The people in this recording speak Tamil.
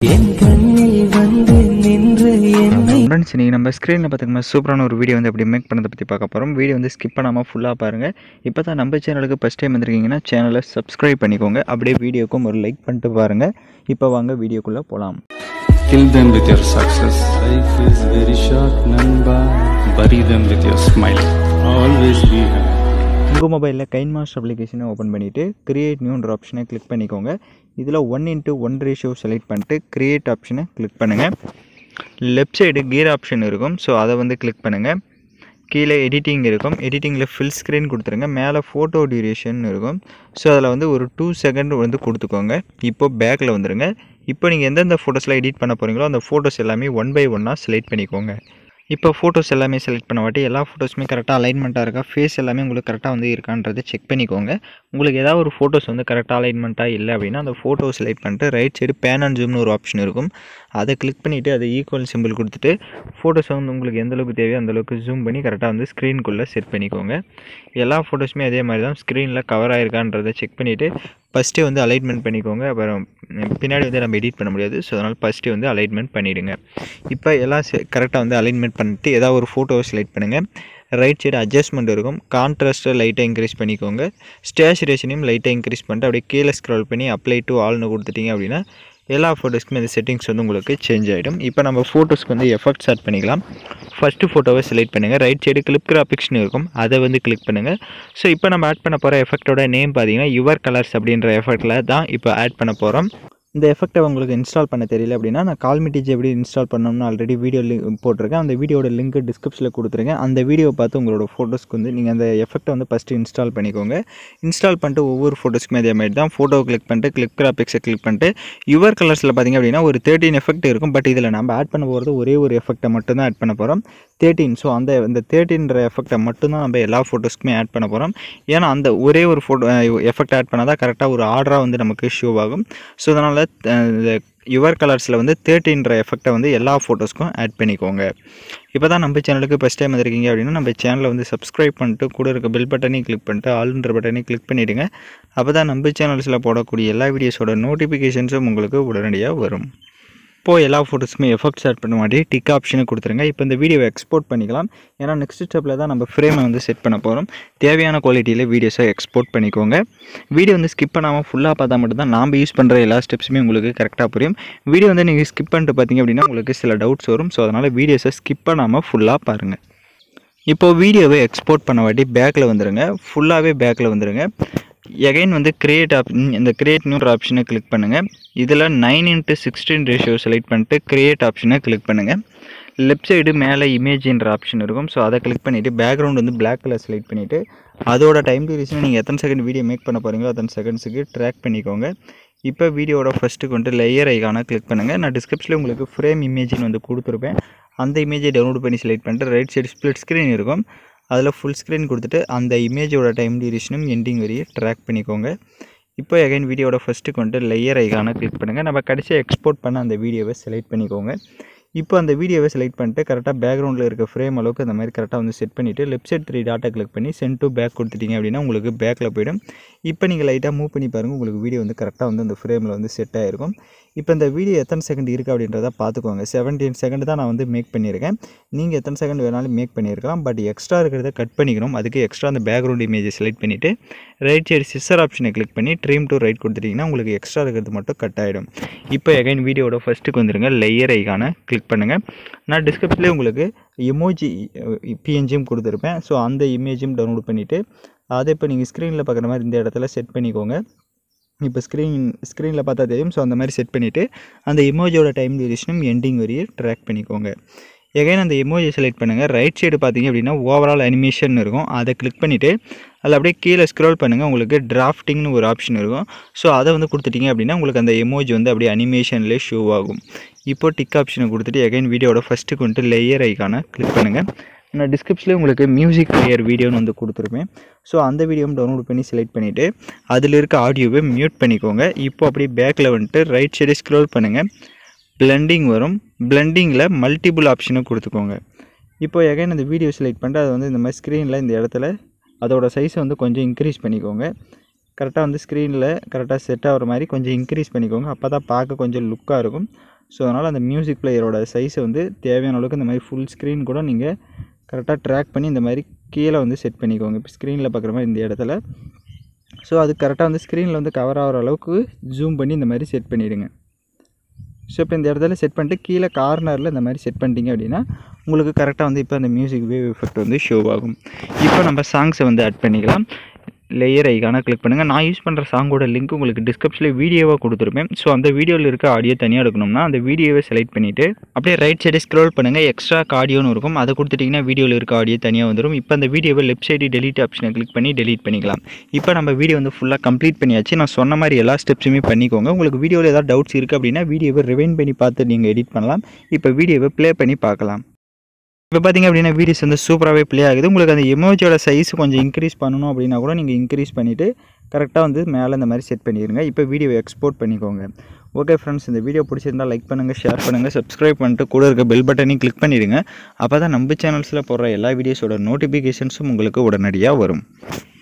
என் கண்ணில் வந்து நின்று என்னை ஃப்ரெண்ட்ஸ் இன்றைக்கி நம்ம ஸ்க்ரீனில் பார்த்துக்கோங்க சூப்பரான ஒரு வீடியோ வந்து எப்படி மேக் பண்ணதை பற்றி பார்க்க போகிறோம் வீடியோ வந்து ஸ்கிப் பண்ணாமல் ஃபுல்லாக பாருங்கள் இப்போ தான் நம்ம சேனலுக்கு ஃபஸ்ட் டைம் வந்திருக்கீங்கன்னா சேனலை சப்ஸ்கிரைப் பண்ணிக்கோங்க அப்படியே வீடியோக்கும் ஒரு லைக் பண்ணிட்டு பாருங்கள் இப்போ வாங்க வீடியோக்குள்ளே போகலாம் Kill them with your success. Life is very short, Namba. Bury them with your smile. Always be happy. உங்கள் மொபைலில் கைன் மாஸ்டர் அப்ளிகேஷனை ஓப்பன் பண்ணிவிட்டு கிரியேட் நியூன்ற ஆப்ஷனை கிளிக் பண்ணிக்கோங்க இதில் one into one ratio select பண்ணிட்டு கிரியேட் ஆப்ஷனை கிளிக் பண்ணுங்கள் லெஃப்ட் சைடு கியர் ஆப்ஷன் இருக்கும் ஸோ அதை வந்து கிளிக் பண்ணுங்கள் கீழே எடிட்டிங் இருக்கும் எடிட்டிங்கில் ஃபில் ஸ்க்ரீன் கொடுத்துருங்க மேலே ஃபோட்டோ டியூரேஷன் இருக்கும் ஸோ அதில் வந்து ஒரு டூ செகண்ட் வந்து கொடுத்துக்கோங்க இப்போ பேக்கில் வந்துடுங்க இப்போ நீங்கள் எந்தெந்த ஃபோட்டோஸ்லாம் எடிட் பண்ண போகிறீங்களோ அந்த ஃபோட்டோஸ் எல்லாமே ஒன் பை ஒன்னாக செலக்ட் பண்ணிக்கோங்க இப்போ ஃபோட்டோஸ் எல்லாமே செலக்ட் பண்ண வாட்டி எல்லா ஃபோட்டோஸுமே கரெக்டாக அலைன்மெண்ட்டாக இருக்கா ஃபேஸ் எல்லாமே உங்களுக்கு கரெக்டாக வந்து இருக்கான்றதை செக் பண்ணிக்கோங்க உங்களுக்கு ஏதாவது ஒரு ஃபோட்டோஸ் வந்து கரெக்டாக அலைன்மெண்ட்டாக இல்லை அப்படின்னா அந்த ஃபோட்டோ செலக்ட் பண்ணிட்டு ரைட் சைடு பேன் அண்ட் ஜூம்னு ஒரு ஆப்ஷன் இருக்கும் அதை கிளிக் பண்ணிவிட்டு அதை ஈக்குவல் சிம்பிள் கொடுத்துட்டு ஃபோட்டோஸ் வந்து உங்களுக்கு எந்த அளவுக்கு தேவையோ அந்த அளவுக்கு ஜூம் பண்ணி கரெக்டாக வந்து ஸ்க்ரீனுக்குள்ளே செட் பண்ணிக்கோங்க எல்லா ஃபோட்டோஸுமே அதே மாதிரி தான் ஸ்க்ரீனில் கவர் ஆயிருக்கான்றதை செக் பண்ணிவிட்டு ஃபஸ்ட்டே வந்து அலைட்மெண்ட் பண்ணிக்கோங்க அப்புறம் பின்னாடி வந்து நம்ம எடிட் பண்ண முடியாது ஸோ அதனால் ஃபஸ்ட்டே வந்து அலைட்மெண்ட் பண்ணிவிடுங்க இப்போ எல்லாம் கரெக்டாக வந்து அலைன்மெண்ட் பண்ணிட்டு ஏதாவது ஒரு ஃபோட்டோவை செலக்ட் பண்ணுங்கள் ரைட் சைடு அட்ஜஸ்ட்மெண்ட் இருக்கும் கான்ட்ராஸ்ட்டை லைட்டாக இன்க்ரீஸ் பண்ணிக்கோங்க ஸ்டேச்சுரேஷனையும் லைட்டாக இன்க்ரீஸ் பண்ணிட்டு அப்படியே கீழே ஸ்க்ரால் பண்ணி அப்ளை டு ஆல்னு கொடுத்துட்டீங்க அப்படின்னா எல்லா ஃபோட்டோஸ்க்குமே இந்த செட்டிங்ஸ் வந்து உங்களுக்கு சேஞ்ச் ஆகிடும் இப்போ நம்ம ஃபோட்டோஸ்க்கு வந்து எஃபெக்ட்ஸ் ஆட் பண்ணிக்கலாம் ஃபஸ்ட்டு ஃபோட்டோவை செலக்ட் பண்ணுங்கள் ரைட் சைடு கிளிப் கிராபிக்ஸ்னு இருக்கும் அதை வந்து கிளிக் பண்ணுங்கள் ஸோ இப்போ நம்ம ஆட் பண்ண போகிற எஃபெக்ட்டோட நேம் பார்த்தீங்கன்னா யுவர் கலர்ஸ் அப்படின்ற எஃபெக்ட்டில் தான் இப்போ ஆட் பண்ண போகிறோம் இந்த எஃபெக்ட்டை உங்களுக்கு இன்ஸ்டால் பண்ண தெரியல அப்படின்னா நான் கால்மிட்டிஜ் எப்படி இன்ஸ்டால் பண்ணணும்னு ஆல்ரெடி வீடியோ லிங்க் போட்டிருக்கேன் அந்த வீடியோட லிங்க் டிஸ்கிரிப்ஷனில் கொடுத்துருக்கேன் அந்த வீடியோவை பார்த்து உங்களோட ஃபோட்டோஸ்க்கு வந்து நீங்கள் அந்த எஃபெக்ட்டை வந்து ஃபஸ்ட்டு இன்ஸ்டால் பண்ணிக்கோங்க இன்ஸ்டால் பண்ணிட்டு ஒவ்வொரு ஃபோட்டோஸ்க்குமே அதே மாதிரி தான் ஃபோட்டோ கிளிக் பண்ணிட்டு கிளிக் கிராபிக்ஸை கிளிக் பண்ணிட்டு யுவர் கலர்ஸில் பார்த்தீங்க அப்படின்னா ஒரு தேர்ட்டின் எஃபெக்ட் இருக்கும் பட் இதில் நம்ம ஆட் பண்ண போகிறது ஒரே ஒரு எஃபெக்ட்டை மட்டும் தான் ஆட் பண்ண போகிறோம் தேர்ட்டின் ஸோ அந்த இந்த தேர்ட்டின்ற எஃபெக்ட்டை மட்டும்தான் நம்ம எல்லா ஃபோட்டோஸ்க்குமே ஆட் பண்ண போகிறோம் ஏன்னா அந்த ஒரே ஒரு ஃபோட்டோ எஃபெக்ட் ஆட் பண்ணால் தான் கரெக்டாக ஒரு ஆர்டராக வந்து நமக்கு ஷோ ஆகும் ஸோ அதனால் இந்த யுவர் கலர்ஸில் வந்து தேர்ட்டின்ற எஃபெக்ட்டை வந்து எல்லா ஃபோட்டோஸ்க்கும் ஆட் பண்ணிக்கோங்க இப்போ தான் நம்ம சேனலுக்கு ஃபஸ்ட் டைம் வந்திருக்கீங்க அப்படின்னா நம்ம சேனலை வந்து சப்ஸ்கிரைப் பண்ணிட்டு கூட இருக்க பெல் பட்டனையும் கிளிக் பண்ணிட்டு ஆல்ன்ற பட்டனையும் கிளிக் பண்ணிவிடுங்க அப்போ தான் நம்ம சேனல்ஸில் போடக்கூடிய எல்லா வீடியோஸோட நோட்டிஃபிகேஷன்ஸும் உங்களுக்கு உடனடியாக வரும் இப்போது எல்லா ஃபோட்டோஸுமே எஃபெக்ட்ஸ் ஆட் பண்ண மாட்டி டிக் ஆப்ஷனை கொடுத்துருங்க இப்போ இந்த வீடியோவை எக்ஸ்போர்ட் பண்ணிக்கலாம் ஏன்னா நெக்ஸ்ட் ஸ்டெப்பில் தான் நம்ம ஃப்ரேமை வந்து செட் பண்ண போகிறோம் தேவையான குவாலிட்டியில் வீடியோஸை எக்ஸ்போர்ட் பண்ணிக்கோங்க வீடியோ வந்து ஸ்கிப் பண்ணாமல் ஃபுல்லாக பார்த்தா மட்டும்தான் நாம் யூஸ் பண்ணுற எல்லா ஸ்டெப்ஸுமே உங்களுக்கு கரெக்டாக புரியும் வீடியோ வந்து நீங்கள் ஸ்கிப் பண்ணிட்டு பார்த்தீங்க அப்படின்னா உங்களுக்கு சில டவுட்ஸ் வரும் ஸோ அதனால் வீடியோஸை ஸ்கிப் பண்ணாமல் ஃபுல்லாக பாருங்கள் இப்போது வீடியோவை எக்ஸ்போர்ட் பண்ண வாட்டி பேக்கில் வந்துடுங்க ஃபுல்லாகவே பேக்கில் வந்துடுங்க எகைன் வந்து கிரியேட் ஆப் இந்த கிரியேட் நியூ ஆப்ஷனை கிளிக் பண்ணுங்கள் இதில் nine into sixteen ratio select பண்ணிட்டு கிரியேட் ஆப்ஷனை கிளிக் பண்ணுங்கள் லெஃப்ட் சைடு மேலே இமேஜின்ற ஆப்ஷன் இருக்கும் ஸோ அதை கிளிக் பண்ணிவிட்டு பேக்ரவுண்ட் வந்து பிளாக் கலர் செலக்ட் பண்ணிவிட்டு அதோட டைம் டியூரேஷன் நீங்கள் எத்தனை செகண்ட் வீடியோ மேக் பண்ண போகிறீங்களோ அத்தனை செகண்ட்ஸுக்கு ட்ராக் பண்ணிக்கோங்க இப்போ வீடியோட ஃபஸ்ட்டுக்கு வந்துட்டு லேயர் ஐக்கான கிளிக் பண்ணுங்கள் நான் டிஸ்கிரிப்ஷனில் உங்களுக்கு ஃப்ரேம் இமேஜின் வந்து கொடுத்துருப்பேன் அந்த இமேஜை டவுன்லோட் பண்ணி செலக்ட் பண்ணிட்டு ரைட் சைடு ஸ்ப்ளிட் ஸ்க்ரீன் இருக்கும் அதில் ஃபுல் ஸ்க்ரீன் கொடுத்துட்டு அந்த இமேஜோட டைம் டியூரேஷனும் எண்டிங் வரையும் ட்ராக் பண்ணிக்கோங்க இப்போ எகைன் வீடியோட ஃபஸ்ட்டுக்கு வந்துட்டு லேயர் ஐக்கான கிளிக் பண்ணுங்கள் நம்ம கடைசியாக எக்ஸ்போர்ட் பண்ண அந்த வீடியோவை செலக்ட் பண்ணிக்கோங்க இப்போ அந்த வீடியோவை செலக்ட் பண்ணிட்டு கரெக்டாக பேக்ரவுண்டில் இருக்க ஃப்ரேம் அளவுக்கு அந்த மாதிரி கரெக்டாக வந்து செட் பண்ணிவிட்டு left side three dots click பண்ணி சென்ட் டு பேக் கொடுத்துட்டீங்க அப்படின்னா உங்களுக்கு பேக்கில் போயிடும் இப்போ நீங்கள் லைட்டாக மூவ் பண்ணி பாருங்கள் உங்களுக்கு வீடியோ வந்து கரெக்டாக வந்து அந்த ஃப்ரேமில் வந்து செட் ஆகிருக்கும் இப்போ இந்த வீடியோ எத்தனை செகண்ட் இருக்குது அப்படின்றத பார்த்துக்கோங்க செவன்டீன் செகண்ட் தான் நான் வந்து மேக் பண்ணியிருக்கேன் நீங்கள் எத்தனை செகண்ட் வேணாலும் மேக் பண்ணியிருக்கலாம் பட் எக்ஸ்ட்ரா இருக்கிறத கட் பண்ணிக்கணும் அதுக்கு எக்ஸ்ட்ரா அந்த பேக்ரவுண்ட் இமேஜை செலக்ட் பண்ணிவிட்டு ரைட் சைடு சிஸ்டர் ஆப்ஷனை கிளிக் பண்ணி ட்ரீம் டு ரைட் கொடுத்துட்டிங்கன்னா உங்களுக்கு எக்ஸ்ட்ரா இருக்கிறது மட்டும் கட் ஆகிடும் இப்போ எகைன் வீடியோட ஃபஸ்ட்டுக்கு வந்துருங்க லேயர் ஐக்கான கிளிக் பண்ணுங்கள் நான் டிஸ்கிரிப்ஷன்லேயே உங்களுக்கு எமோஜி பிஎன்ஜியும் கொடுத்துருப்பேன் ஸோ அந்த இமேஜும் டவுன்லோட் பண்ணிவிட்டு அதை இப்போ நீங்கள் ஸ்க்ரீனில் பார்க்குற மாதிரி இந்த இடத்துல செட் பண்ணிக்கோங்க இப்போ ஸ்க்ரீன் ஸ்க்ரீனில் பார்த்தா தெரியும் ஸோ அந்த மாதிரி செட் பண்ணிவிட்டு அந்த இமோஜோட டைம் டியூரேஷனும் எண்டிங் வரையும் ட்ராக் பண்ணிக்கோங்க எகைன் அந்த எமோஜி செலக்ட் பண்ணுங்கள் ரைட் சைடு பார்த்தீங்க அப்படின்னா ஓவரால் அனிமேஷன் இருக்கும் அதை கிளிக் பண்ணிவிட்டு அதில் அப்படியே கீழே ஸ்க்ரோல் பண்ணுங்கள் உங்களுக்கு டிராஃப்டிங்னு ஒரு ஆப்ஷன் இருக்கும் ஸோ அதை வந்து கொடுத்துட்டீங்க அப்படின்னா உங்களுக்கு அந்த எமோஜி வந்து அப்படியே அனிமேஷன்லேயே ஷோ ஆகும் இப்போ டிக் ஆப்ஷனை கொடுத்துட்டு எகைன் வீடியோட ஃபஸ்ட்டுக்கு வந்துட்டு லேயர் ஐக்கான கிளிக் பண்ணுங்கள் நான் டிஸ்கிரிப்ஷன்லேயே உங்களுக்கு மியூசிக் பிளேயர் வீடியோன்னு வந்து கொடுத்துருப்பேன் ஸோ அந்த வீடியோவும் டவுன்லோட் பண்ணி செலக்ட் பண்ணிவிட்டு அதில் இருக்க ஆடியோவை மியூட் பண்ணிக்கோங்க இப்போ அப்படியே பேக்கில் வந்துட்டு ரைட் சைடு ஸ்க்ரோல் பண்ணுங்கள் பிளெண்டிங் வரும் பிளெண்டிங்கில் மல்டிபிள் ஆப்ஷனை கொடுத்துக்கோங்க இப்போ எகைன் அந்த வீடியோ செலக்ட் பண்ணிட்டு அதை வந்து இந்த மாதிரி ஸ்க்ரீனில் இந்த இடத்துல அதோட சைஸை வந்து கொஞ்சம் இன்க்ரீஸ் பண்ணிக்கோங்க கரெக்டாக வந்து ஸ்க்ரீனில் கரெக்டாக செட் ஆகிற மாதிரி கொஞ்சம் இன்க்ரீஸ் பண்ணிக்கோங்க அப்போ தான் பார்க்க கொஞ்சம் லுக்காக இருக்கும் ஸோ அதனால் அந்த மியூசிக் பிளேயரோட சைஸை வந்து தேவையான அளவுக்கு இந்த மாதிரி ஃபுல் ஸ்க்ரீன் கூட நீங்கள் கரெக்டாக ட்ராக் பண்ணி இந்த மாதிரி கீழே வந்து செட் பண்ணிக்கோங்க இப்போ ஸ்க்ரீனில் பார்க்குற மாதிரி இந்த இடத்துல ஸோ அது கரெக்டாக வந்து ஸ்க்ரீனில் வந்து கவர் ஆகிற அளவுக்கு ஜூம் பண்ணி இந்த மாதிரி செட் பண்ணிவிடுங்க ஸோ இப்போ இந்த இடத்துல செட் பண்ணிட்டு கீழே கார்னரில் இந்த மாதிரி செட் பண்ணிட்டீங்க அப்படின்னா உங்களுக்கு கரெக்டாக வந்து இப்போ அந்த மியூசிக் வேவ் எஃபெக்ட் வந்து ஷோ ஆகும் இப்போ நம்ம சாங்ஸை வந்து ஆட் பண்ணிக்கலாம் லேயர் ஐக்கான கிளிக் பண்ணுங்கள் நான் யூஸ் பண்ணுற சாங்கோட லிங்க் உங்களுக்கு டிஸ்கிரிப்ஷனில் வீடியோவாக கொடுத்துருப்பேன் ஸோ அந்த வீடியோவில் இருக்க ஆடியோ தனியாக எடுக்கணும்னா அந்த வீடியோவை செலக்ட் பண்ணிவிட்டு அப்படியே ரைட் சைடு ஸ்க்ரோல் பண்ணுங்கள் எக்ஸ்ட்ரா ஆடியோன்னு இருக்கும் அதை கொடுத்துட்டிங்கன்னா வீடியோவில் இருக்க ஆடியோ தனியாக வந்துடும் இப்போ அந்த வீடியோவை லெஃப்ட் சைடு டெலிட் ஆப்ஷனை கிளிக் பண்ணி டெலீட் பண்ணிக்கலாம் இப்போ நம்ம வீடியோ வந்து ஃபுல்லாக கம்ப்ளீட் பண்ணியாச்சு நான் சொன்ன மாதிரி எல்லா ஸ்டெப்ஸுமே பண்ணிக்கோங்க உங்களுக்கு வீடியோவில் ஏதாவது டவுட்ஸ் இருக்குது அப்படின்னா வீடியோவை ரிவைன் பண்ணி பார்த்து நீங்கள் எடிட் பண்ணலாம் இப்போ வீடியோவை ப்ளே பண்ணி பார்க்கலாம் இப்போ பார்த்தீங்க அப்படின்னா வீடியோஸ் வந்து சூப்பராகவே ப்ளே ஆகுது உங்களுக்கு அந்த எமோஜியோட சைஸ் கொஞ்சம் இன்க்ரீஸ் பண்ணணும் அப்படின்னா கூட நீங்கள் இன்க்ரீஸ் பண்ணிவிட்டு கரெக்டாக வந்து மேலே இந்த மாதிரி செட் பண்ணிடுங்க இப்போ வீடியோவை எக்ஸ்போர்ட் பண்ணிக்கோங்க ஓகே ஃப்ரெண்ட்ஸ் இந்த வீடியோ பிடிச்சிருந்தா லைக் பண்ணுங்கள் ஷேர் பண்ணுங்கள் சப்ஸ்கிரைப் பண்ணிட்டு கூட இருக்க பெல் பட்டனையும் கிளிக் பண்ணிடுங்க அப்போ தான் நம்ம சேனல்ஸில் போடுற எல்லா வீடியோஸோட நோட்டிஃபிகேஷன்ஸும் உங்களுக்கு உடனடியாக வரும்